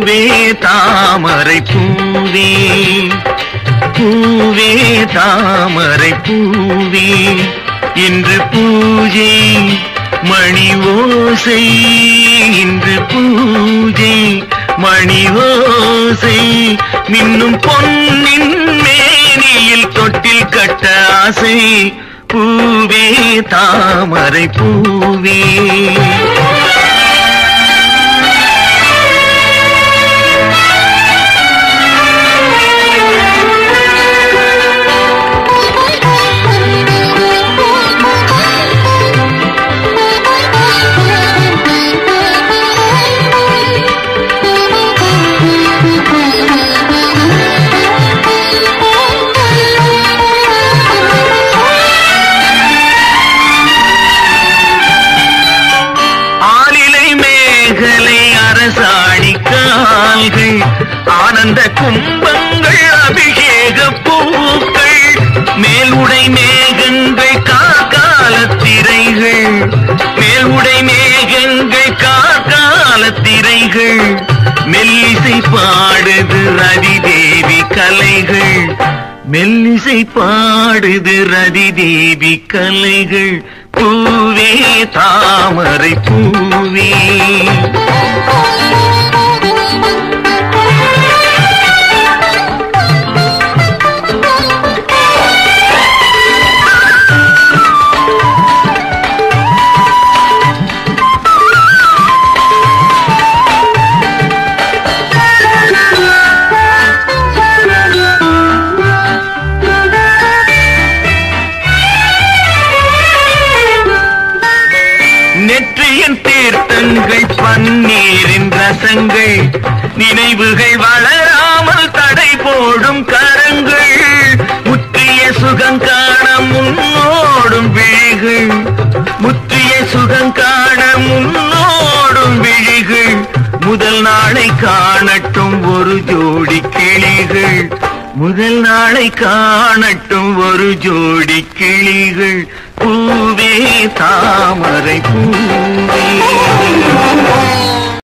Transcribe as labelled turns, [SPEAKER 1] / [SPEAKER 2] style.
[SPEAKER 1] பூவே தாமரை பூவே பூவே தாமரை பூவே இன்று பூஜை மணி ஓசை இன்று பூஜை மணி ஓசை மின்னும் பொன்னின் மேனியில் தொட்டில் கட்ட ஆசை பூவே தாமரை பூவே ஆளிலை மேகலை அரசாணி கால்கள் ஆனந்த கும்பங்கள் அபிஷேக பூக்கள் மேலுடை மேகங்கள் காக்கால திரைகள் மேலுடை மேகங்கள் காக்கால திரைகள் மெல்லிசை பாடுது ரதி தேவி கலைகள் மெல்லிசை பாடுது ரதி தேவி கலைகள் பூவே தாமரை பூவே நெற்றியின் தீர்த்தங்கள் பன்னீரின் ரசங்கள் நினைவுகள் வளராமல் தடை போடும் கரங்கள் முற்றிய சுகம் காண முன்னோடும் விழிகள் முற்றிய சுகம் காண முன்னோடும் விழிகள் முதல் நாளை காணட்டும் ஒரு ஜோடி கிளிகள் முதல் நாளை காணட்டும் ஒரு ஜோடி கிளிகள் பூவே தாமரை பூவே